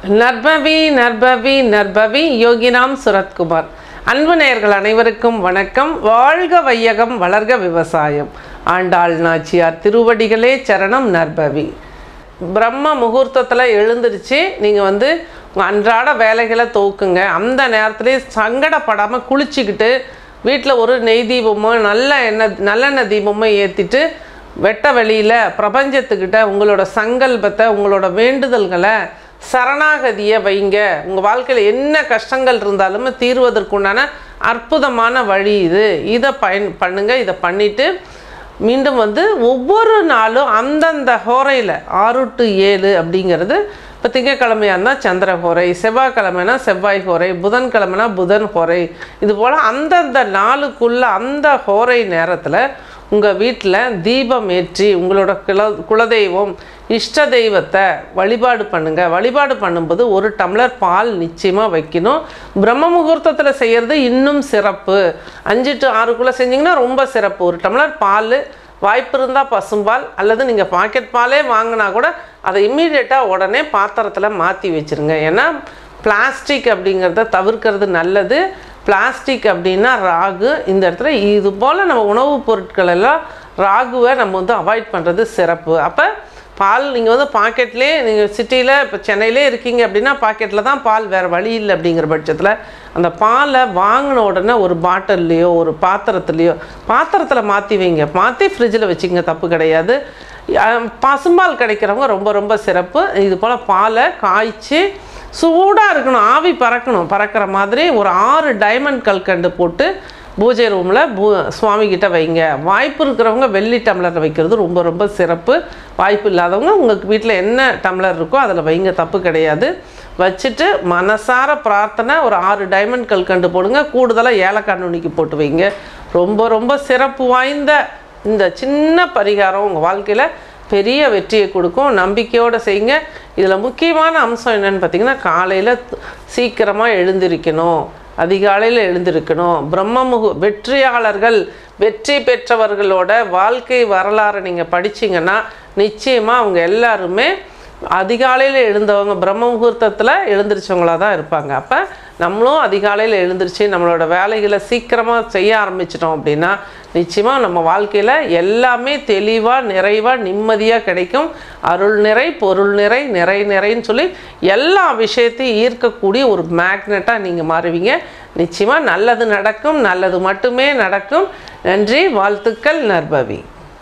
நர்பவி நர்பவி நர்பவி யோகினாம் சுரத்குமார் அன்பு நேயர்கள் அனைவருக்கும் வணக்கம் வாழ்க வையகம் வளர்க விவசாயம் ஆண்டாள் நாச்சியார் திருவடிகளே சரணம் நர்பவி பிரம்ம முகூர்த்தத்தில் எழுந்திருச்சு நீங்கள் வந்து உங்கள் அன்றாட வேலைகளை துவக்குங்க அந்த நேரத்துலேயே சங்கடப்படாமல் குளிச்சுக்கிட்டு வீட்டில் ஒரு நெய் தீபமோ நல்ல எண்ணெய் நல்லெண்ணெய் தீபமோ ஏற்றிட்டு வெட்ட வெளியில் பிரபஞ்சத்துக்கிட்ட உங்களோட சங்கல்பத்தை உங்களோட வேண்டுதல்களை சரணாகதியை வைங்க உங்கள் வாழ்க்கையில் என்ன கஷ்டங்கள் இருந்தாலும் தீர்வதற்குண்டான அற்புதமான வழி இது இதை பயன் பண்ணுங்க இதை பண்ணிவிட்டு மீண்டும் வந்து ஒவ்வொரு நாளும் அந்தந்த ஹோரையில் ஆறு டு ஏழு அப்படிங்கிறது இப்போ திங்கக்கிழமையாக இருந்தால் சந்திர ஹோரை செவ்வாய்க்கிழமைனா செவ்வாய் ஹோரை புதன்கிழமைனா புதன் ஹோரை இது போல் அந்தந்த நாளுக்குள்ள அந்த ஹோரை நேரத்தில் உங்கள் வீட்டில் தீபம் ஏற்றி உங்களோட குல குலதெய்வம் இஷ்ட தெய்வத்தை வழிபாடு பண்ணுங்கள் வழிபாடு பண்ணும்போது ஒரு டம்ளர் பால் நிச்சயமாக வைக்கணும் பிரம்ம முகூர்த்தத்தில் செய்கிறது இன்னும் சிறப்பு அஞ்சு டு ஆறுக்குள்ளே செஞ்சிங்கன்னா ரொம்ப சிறப்பு ஒரு டம்ளர் பால் வாய்ப்பு இருந்தால் பசும்பால் அல்லது நீங்கள் பாக்கெட் பாலே வாங்கினா கூட அதை இம்மீடியட்டாக உடனே பாத்திரத்தில் மாற்றி வச்சுருங்க ஏன்னா பிளாஸ்டிக் அப்படிங்கிறத தவிர்க்கிறது நல்லது பிளாஸ்டிக் அப்படின்னா ராகு இந்த இடத்துல இது போல் நம்ம உணவுப் பொருட்கள் எல்லாம் ராகுவை நம்ம வந்து அவாய்ட் பண்ணுறது சிறப்பு அப்போ பால் நீங்கள் வந்து பாக்கெட்லேயே நீங்கள் சிட்டியில் இப்போ சென்னையிலே இருக்கீங்க அப்படின்னா பாக்கெட்டில் தான் பால் வேறு வழி இல்லை அப்படிங்கிற பட்சத்தில் அந்த பாலை வாங்கின உடனே ஒரு பாட்டில்லையோ ஒரு பாத்திரத்துலேயோ பாத்திரத்தில் மாற்றி வைங்க மாற்றி ஃப்ரிட்ஜில் வச்சுங்க தப்பு கிடையாது அஹ் பசும்பால் கிடைக்கிறவங்க ரொம்ப ரொம்ப சிறப்பு இது போல் பாலை காய்ச்சி சூடாக இருக்கணும் ஆவி பறக்கணும் பறக்கிற மாதிரி ஒரு ஆறு டைமண்ட் கல்கண்டு போட்டு பூஜை ரூமில் பூ சுவாமி கிட்ட வைங்க வாய்ப்பு இருக்கிறவங்க வெள்ளி டம்ளரில் வைக்கிறது ரொம்ப ரொம்ப சிறப்பு வாய்ப்பு இல்லாதவங்க உங்கள் வீட்டில் என்ன டம்ளர் இருக்கோ அதில் வைங்க தப்பு கிடையாது வச்சுட்டு மனசார பிரார்த்தனை ஒரு ஆறு டைமண்ட் கல்கண்டு போடுங்க கூடுதலாக ஏலக்காய் நுனிக்கு போட்டு வைங்க ரொம்ப ரொம்ப சிறப்பு வாய்ந்த இந்த சின்ன பரிகாரம் உங்கள் வாழ்க்கையில் பெரிய வெற்றியை கொடுக்கும் நம்பிக்கையோடு செய்யுங்க இதில் முக்கியமான அம்சம் என்னன்னு பார்த்தீங்கன்னா காலையில் சீக்கிரமாக எழுந்திருக்கணும் அதிகாலையில் எழுந்திருக்கணும் பிரம்ம முகு வெற்றியாளர்கள் வெற்றி பெற்றவர்களோட வாழ்க்கை வரலாறை நீங்கள் படிச்சீங்கன்னா நிச்சயமாக அவங்க எல்லாருமே அதிகாலையில் எழுந்தவங்க பிரம்ம முகூர்த்தத்தில் எழுந்திரிச்சவங்களாக தான் இருப்பாங்க அப்போ நம்மளும் அதிகாலையில் எழுந்திரிச்சு நம்மளோட வேலைகளை சீக்கிரமாக செய்ய ஆரம்பிச்சிட்டோம் அப்படின்னா நிச்சயமாக நம்ம வாழ்க்கையில் எல்லாமே தெளிவாக நிறைவாக நிம்மதியாக கிடைக்கும் அருள் நிறை பொருள் நிறை நிறை நிறைன்னு சொல்லி எல்லா விஷயத்தையும் ஈர்க்கக்கூடிய ஒரு மேக்னெட்டாக நீங்கள் மாறுவீங்க நிச்சயமாக நல்லது நடக்கும் நல்லது மட்டுமே நடக்கும் நன்றி வாழ்த்துக்கள் நற்பவி